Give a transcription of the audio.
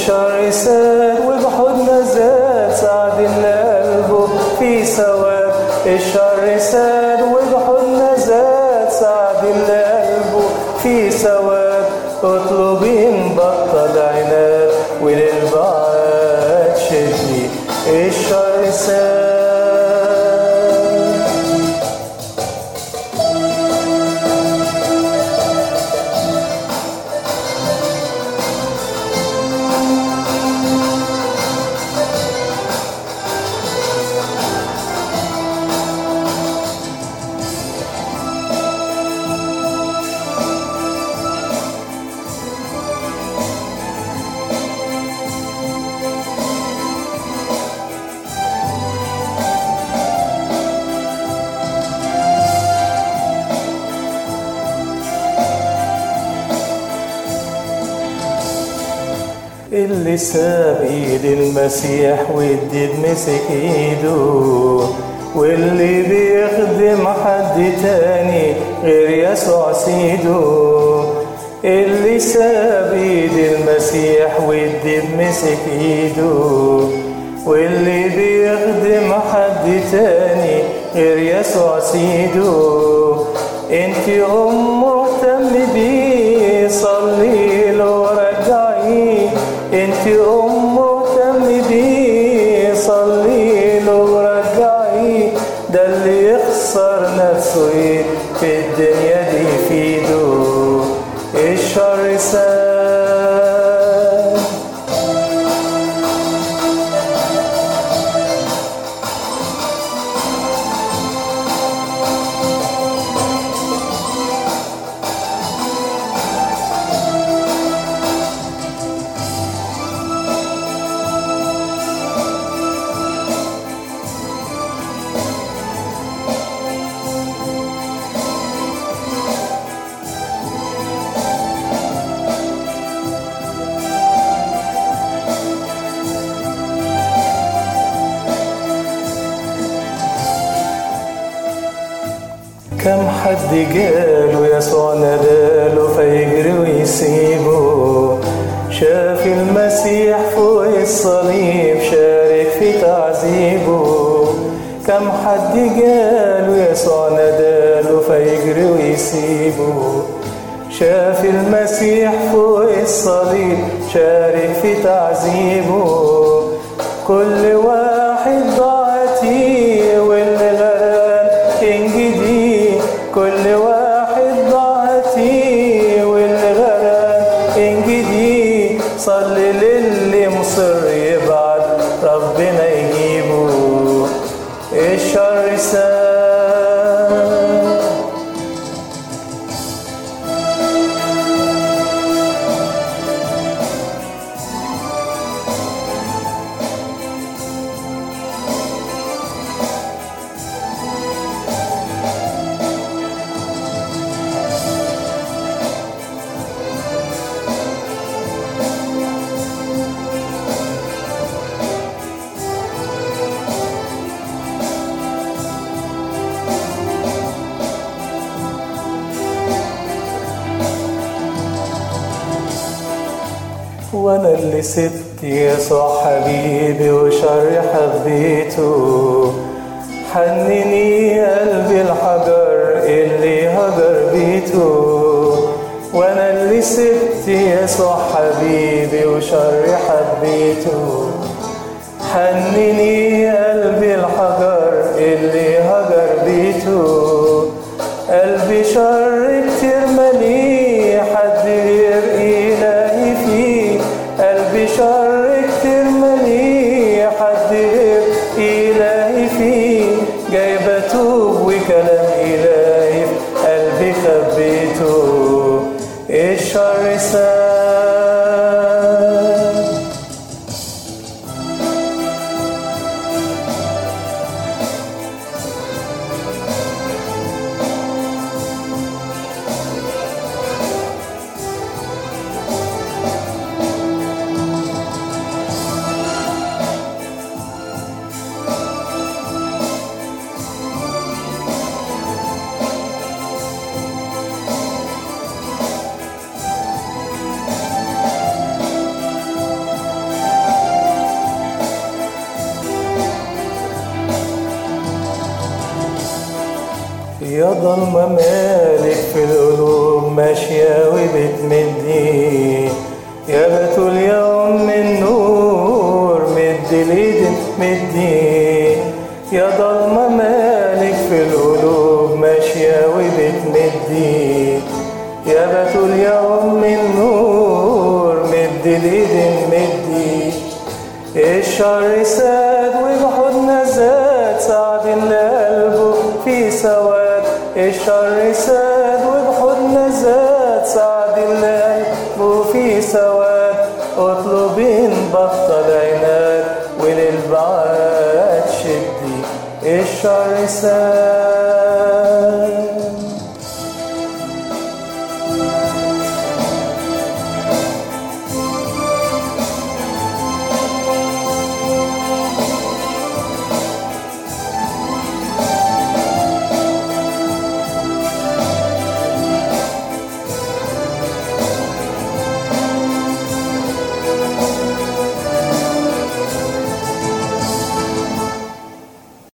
الشر ساد وبحضن زاد سعد قلبه في سواد الشر ساد وبحضن زاد سعد قلبه في سواد اطلبي نبطل عناد وللبعاد شدي الشر ساد اللي ساب ايد المسيح والديد مسك ايده واللي بيخدم حد تاني غير يسوع سيده اللي ساب ايد المسيح والديد مسك ايده واللي بيخدم حد تاني غير يسوع سيده انت ام مهتم بيه صلي له ورجعيه انت ام مهتم بيه صلي له ورجعيه ده اللي يخسر نفسه ايه في الدنيا دي في ايده الشر ساد كم حد جاله يسوع ناداله فيجري ويسيبه شاف المسيح فوق الصليب شارك في تعذيبه كم حد جاله يسوع ناداله فيجري ويسيبه شاف المسيح فوق الصليب شارك في تعذيبه كل واحد ضاعتي واللي غرقان انجدي كل واحد ضاعتي واللي غرقان انجدي صلي للي مصر يبعد ربنا يجيبه الشر ساد وانا اللي سبت يسوع حبيبي وشر حبيته حنني قلبي الحجر اللي هجر بيته وانا اللي سبت يسوع حبيبي وشر حبيته حنني قلبي الحجر اللي هجر بيته قلبي شر كتير مليه حد غير إلهي فيه قلبي شر كتير مليه حد غير إلهي فيه جاي بتوب وكلام إلهي في قلبي خبيته الشر ساد ضلمة مالك في القلوب ماشية وبتمدي يا بتول يوم من نور مد اليد مدي يا ضلمة مالك في القلوب ماشية وبتمدي يا بتول يوم من نور مد اليد مدي الشر ساد وبحضن زاد سعد لقلبه في سواد الشر ساد وبحضن زاد سعد لقلبه في سواد اطلب بطل عناد وللبعاد شدي الشر ساد